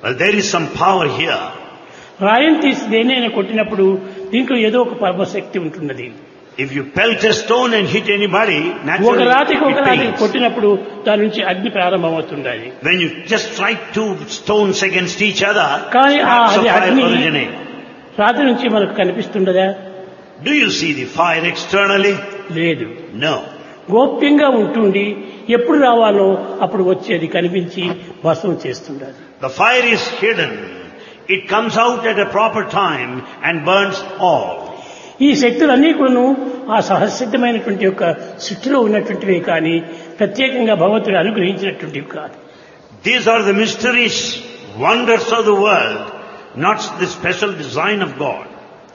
Well, there is some power here. రాయిని తీసి దేనైనా కొట్టినప్పుడు దీంట్లో ఏదో ఒక పరమశక్తి ఉంటున్నది If you pelt a stone and hit anybody, ఒక naturally రాతికి ఒక it రాతికి pains. కొట్టినప్పుడు దాని నుంచి అగ్ని ప్రారంభమవుతుండాలి When you just strike two stones against each other, కానీ ఆ sparks of అది fire అగ్ని originate. రాత్రి నుంచి మనకు కనిపిస్తుండదా Do you see the fire externally? లేదు No. గోప్యంగా ఉంటుండి ఎప్పుడు రావాలో అప్పుడు వచ్చేది కనిపించి భస్మం చేస్తుండాలి The fire is hidden. It comes out at a proper time and burns all. ఈ శక్తులన్నీ కూడాను ఆ సహసిద్ధమైనటువంటి యొక్క సృష్టిలో ఉన్నటువంటివి కానీ ప్రత్యేకంగా భగవంతుడు అనుగ్రహించినటువంటివి కాదు These are the mysteries, wonders of the world, not the special design of God.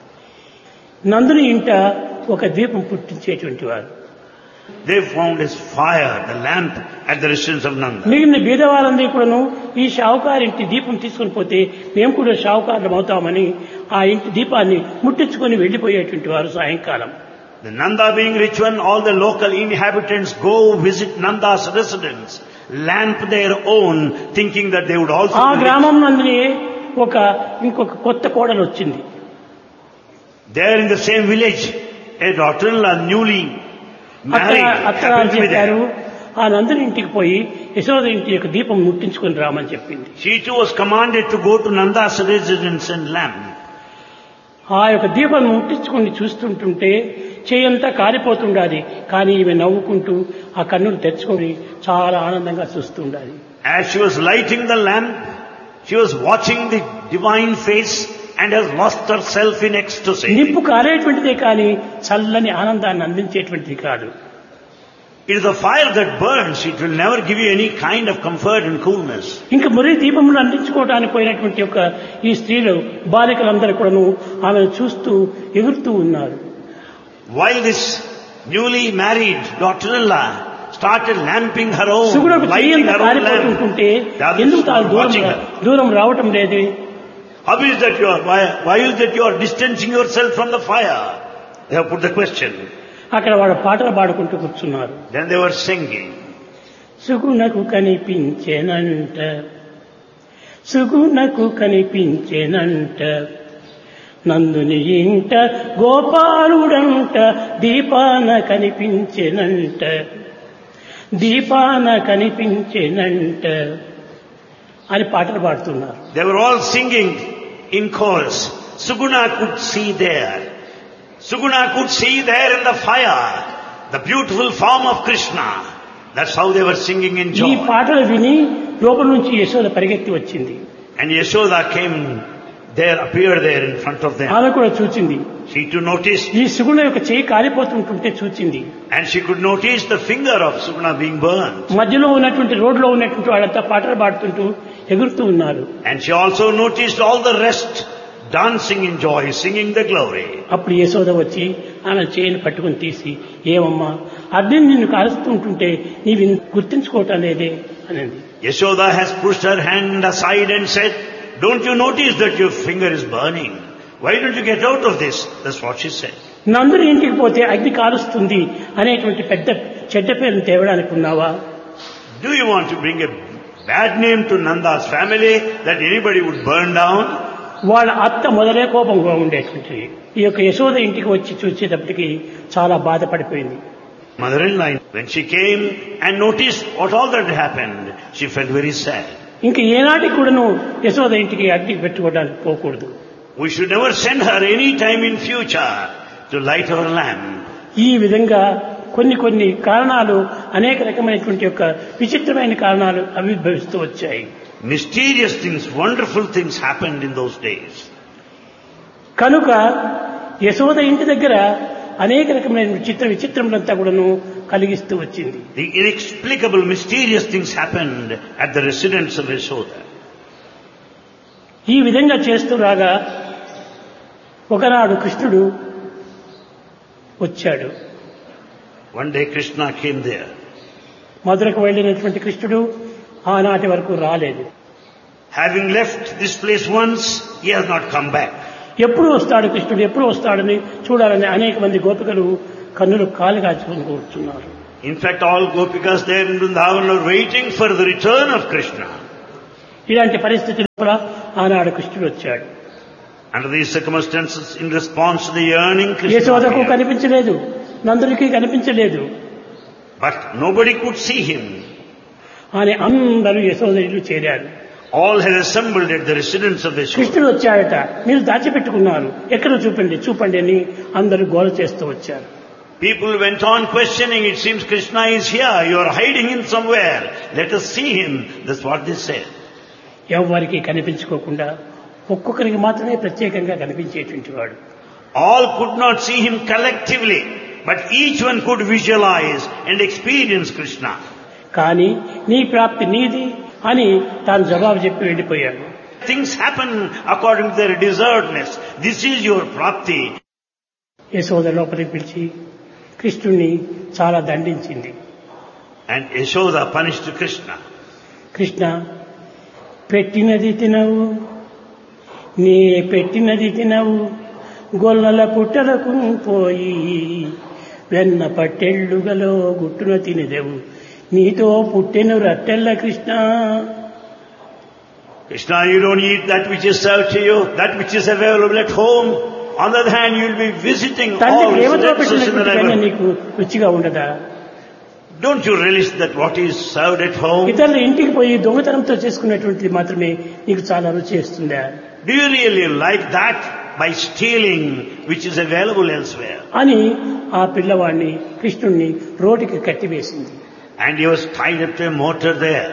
నందుని ఇంట ఒక దీపం పుట్టించేటువంటి వారు They found his fire, the lamp, at the residence of Nanda. మిగిలిన బీదవారందరూ కూడాను ఈ షావుకారింటి దీపం తీసుకొని పోతే మేము కూడా షావుకారులం అవుతామని ఆ ఇంటి దీపాన్ని ముట్టించుకొని వెళ్లిపోయేటువంటి వారు సాయంకాలం The Nanda being rich one, all the local inhabitants go visit Nanda's residence, lamp their own, thinking that they would also ఆ be rich. గ్రామం నందునే ఒక ఇంకొక కొత్త కోడలు వచ్చింది There in the same village, a daughter-in-law newly అక్కడ married అక్కడ happened to be చెప్పారు there. ఆ నందుని ఇంటికి పోయి యశోద ఇంటి యొక్క దీపం ముట్టించుకొని రామని చెప్పింది She too was commanded to go to Nanda's residence and lamp. ఆ యొక్క దీపం ముట్టించుకొని చూస్తుంటుంటే చేయంతా కాలిపోతుండాలి కానీ ఈమె నవ్వుకుంటూ ఆ కన్నులు తెచ్చుకొని చాలా ఆనందంగా చూస్తుండాలి As she was lighting the lamp, she was watching the divine face and has lost herself in ecstasy. నిప్పు కాలేటువంటిదే కానీ చల్లని ఆనందాన్ని అందించేటువంటిది కాదు It is the fire that burns. It will never give you any kind of comfort and coolness. ఇంకా మురి దీపములు అందించుకోవడానికి పోయినటువంటి యొక్క ఈ స్త్రీలు బాలికలందరూ కూడాను ఆమెను చూస్తూ ఎగురుతూ ఉన్నారు While this newly married daughter-in-law started lamping her own, సుగుణకు lighting చెయ్యంత her own lamp, కాలిపోతుంటుంటే the others ఎందుకు తాను were దూరం watching her. దూరం రావటం లేదు How is that you are, why, why is that you are distancing yourself from the fire? They have put the question. అక్కడ వాడు పాటలు పాడుకుంటూ కూర్చున్నారు Then they were singing. సుగుణకు కనిపించేనంట సుగుణకు కనిపించేనంట నందుని ఇంట గోపాలుడంట దీపాన కనిపించెనంట దీపాన కనిపించెనంట అని పాటలు పాడుతున్నారు They were all singing in chorus. Suguna could see there. Suguna could see there in the fire the beautiful form of Krishna. That's how they were singing in ఈ joy. పాటలు విని లోపల నుంచి యశోద పరిగెత్తి వచ్చింది And Yashoda came there, appeared there in front of them. ఆమె కూడా చూచింది She too noticed, ఈ సుగుణ యొక్క చేయి కాలిపోతుంటుంటే చూచింది and she could notice the finger of Suguna being burned. మధ్యలో ఉన్నటువంటి రోడ్లో ఉన్నటువంటి వాళ్ళంతా పాటలు పాడుతుంటూ ఎగురుతూ ఉన్నారు And she also noticed all the rest dancing in joy, singing the glory. అప్పుడు యశోద వచ్చి ఆమె చేయిని పట్టుకుని తీసి ఏమమ్మా అగ్ని నిన్ను కాలుస్తుంటుంటే నీవు ఇన్- గుర్తించుకోవటం లేదే అనింది Yashoda has pushed her hand aside and said, don't you notice that your finger is burning? Why don't you get out of this? That's what she said. నందుని ఇంటికి పోతే అగ్ని కాలుస్తుంది అనేటువంటి పెద్ద చెడ్డ పేరును తేవడానికి ఉన్నావా Do you want to bring a bad name to Nanda's family that anybody would burn down? వాళ్ళ అత్త మొదలే కోపంగా ఉండేటువంటి ఈ యొక్క యశోద ఇంటికి వచ్చి చూసేటప్పటికి చాలా బాధపడిపోయింది Mother-in-law, when she came and noticed what all that happened, she felt very sad. ఇంక ఏనాటికి కూడాను యశోద ఇంటికి అగ్ని పెట్టుకోవడానికి పోకూడదు We should never send her any time in future to light our lamp. ఈ విధంగా కొన్ని కొన్ని కారణాలు అనేక రకమైనటువంటి యొక్క విచిత్రమైన కారణాలు ఆవిర్భవిస్తూ వచ్చాయి Mysterious things, wonderful things happened in those days. కనుక యశోద ఇంటి దగ్గర అనేక రకమైన విచిత్ర విచిత్రములంతా కూడాను కలిగిస్తూ వచ్చింది The inexplicable, mysterious things happened at the residence of Yashoda. ఈ విధంగా చేస్తూ రాగా ఒకనాడు కృష్ణుడు వచ్చాడు One day Krishna came there. మధురకు వెళ్ళినటువంటి కృష్ణుడు ఆనాటి వరకు రాలేదు Having left this place once, he has not come back. ఎప్పుడు వస్తాడు కృష్ణుడు ఎప్పుడు వస్తాడని చూడాలని అనేక మంది గోపికలు కన్నులు కాలు కాచుకొని కూర్చున్నారు In fact, all Gopikas there in Vrindavan are waiting for the return of Krishna. ఇలాంటి పరిస్థితి లోపల ఆనాడు కృష్ణుడు వచ్చాడు Under these circumstances, in response to the yearning, Krishna యశోదకు appeared. కనిపించలేదు నందుడికి కనిపించలేదు But nobody could see him. అని అందరూ యశోద ఇల్లు చేరారు All had assembled at the residence of Yashoda. కృష్ణుడు వచ్చాడట మీరు దాచిపెట్టుకున్నారు ఎక్కడ చూపండి చూపండి అని అందరూ గోల చేస్తూ వచ్చారు People went on questioning, it seems Krishna is here, you are hiding him somewhere, let us see him. That's what they said. ఎవరికి కనిపించుకోకుండా ఒక్కొక్కరికి మాత్రమే ప్రత్యేకంగా కనిపించేటువంటి వాడు All could not see him collectively, but each one could visualize and experience Krishna. కానీ నీ ప్రాప్తి నీది అని తాను జవాబు చెప్పి వెళ్ళిపోయాడు Things happen according to their deservedness. This is your prapti. Yashoda లోపలికి పిలిచి కృష్ణుణ్ణి చాలా దండించింది And Yashoda punished Krishna. Krishna పెట్టినది తినవు నీ పెట్టినది తినవు గొల్లల పుట్టలకు పోయి వెన్న పట్టెళ్ళుగలో గుట్టున తినదెవు నీతో పుట్టెను రట్టెల్ల Krishna Krishna, you don't eat that which is served to you, that which is available at home. On the other hand, you will be visiting తండ్రి all ప్రేమతో residences in the పెట్టినటువంటి వెన్న neighborhood. నీకు రుచిగా ఉండదా Don't you relish that what is served at home? ఇతరుల ఇంటికి పోయి దొంగతనంతో చేసుకునేటువంటిది మాత్రమే నీకు చాలా రుచి ఇస్తుందా Do you really like that by stealing which is available elsewhere? అని ఆ పిల్లవాడిని కృష్ణుణ్ణి రోడ్డుకి కట్టివేసింది And he was tied up to a mortar there.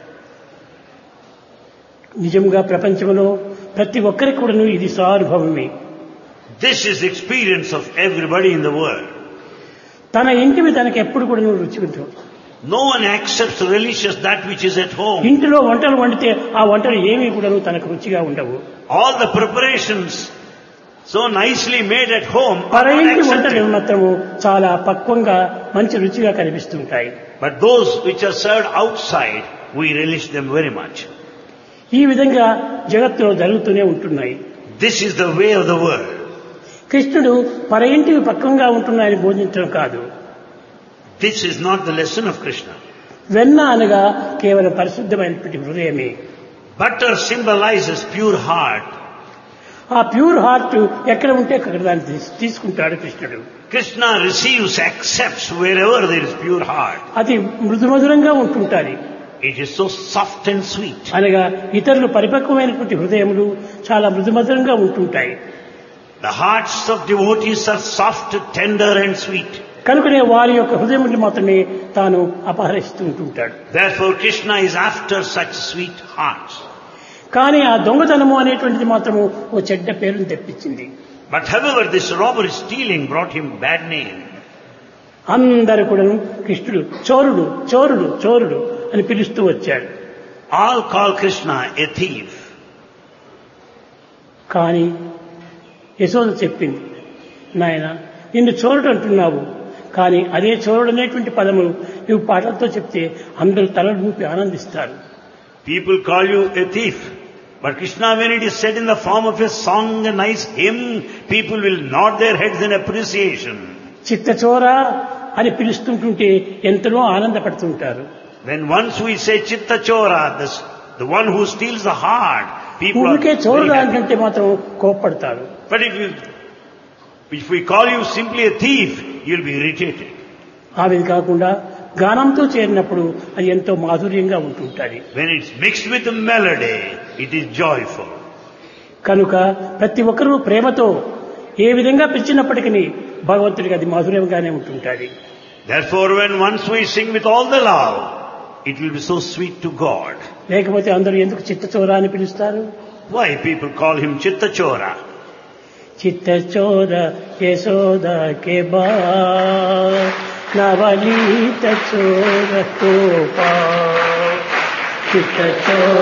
నిజంగా ప్రపంచంలో ప్రతి ఒక్కరికి కూడాను ఇది స్వానుభవమే This is the experience of everybody in the world. తన ఇంటివి తనకి ఎప్పుడు కూడా రుచి ఉంటుంది No one accepts religious that which is at home. ఇంటిలో వంటలు వండితే ఆ వంటలు ఏమీ కూడా తనకు రుచిగా ఉండవు All the preparations so nicely made at home are పర not ఇంటి వంటలు accepted. మాత్రము చాలా పక్వంగా మంచి రుచిగా కనిపిస్తుంటాయి But those which are served outside, we relish them very much. ఈ విధంగా జగత్తులో జరుగుతూనే ఉంటున్నాయి This is the way of the world. కృష్ణుడు పర ఇంటివి పక్వంగా ఉంటున్నాయని బోధించడం కాదు This is not the lesson of Krishna. వెన్న అనగా కేవలం పరిశుద్ధమైనటువంటి హృదయమే Butter symbolizes pure heart. ఆ ప్యూర్ హార్ట్ ఎక్కడ ఉంటే అక్కడ దాన్ని తీస్- తీసుకుంటాడు కృష్ణుడు Krishna receives, accepts wherever there is pure heart. అది మృదుమధురంగా ఉంటుంటాది It is so soft and sweet. అనగా ఇతరులు పరిపక్వమైనటువంటి హృదయములు చాలా మృదుమధురంగా ఉంటుంటాయి The hearts of devotees are soft, tender and sweet. కనుకనే వారి యొక్క హృదయములు మాత్రమే తాను అపహరిస్తూ ఉంటుంటాడు Therefore Krishna is after such sweet hearts. కానీ ఆ దొంగతనము అనేటువంటిది మాత్రము ఓ చెడ్డ పేరును తెప్పించింది But however, this robbery stealing brought him bad name. అందరూ కూడా కృష్ణుడు చోరుడు చోరుడు చోరుడు అని పిలుస్తూ వచ్చాడు All call Krishna a thief. కానీ యశోద చెప్పింది నాయన నిన్ను చోరుడు అంటున్నావు కానీ అదే చోరుడు అనేటువంటి పదము నువ్వు పాటలతో చెప్తే అందరూ తలలు ఊపి ఆనందిస్తారు People call you a thief. But Krishna, when it is said in the form of a song, a nice hymn, people will nod their heads in appreciation. చిత్తచోర అని పిలుస్తుంటుంటే ఎంతనో ఆనందపడుతుంటారు When once we say Chitta Chora, this, the one who steals the heart, people are ఊరికే very చోరుడు happy. అంటే మాత్రం కోప్పడతారు But if you, if we call you simply a thief, you'll be irritated. ఆ విధి కాకుండా గానంతో చేరినప్పుడు అది ఎంతో మాధుర్యంగా ఉంటుంటుంది When it's mixed with a melody, it is joyful. కనుక ప్రతి ఒక్కరూ ప్రేమతో ఏ విధంగా పిలిచినప్పటికీ భగవంతుడికి అది మాధుర్యంగానే ఉంటుంటుంది Therefore, when once we sing with all the love, it will be so sweet to God. లేకపోతే అందరూ ఎందుకు చిత్తచోర అని పిలుస్తారు Why people call him Chitta Chora? చిత్తచోర Yashoda కే బా నవనీత చోర కోపా చిత్తచోర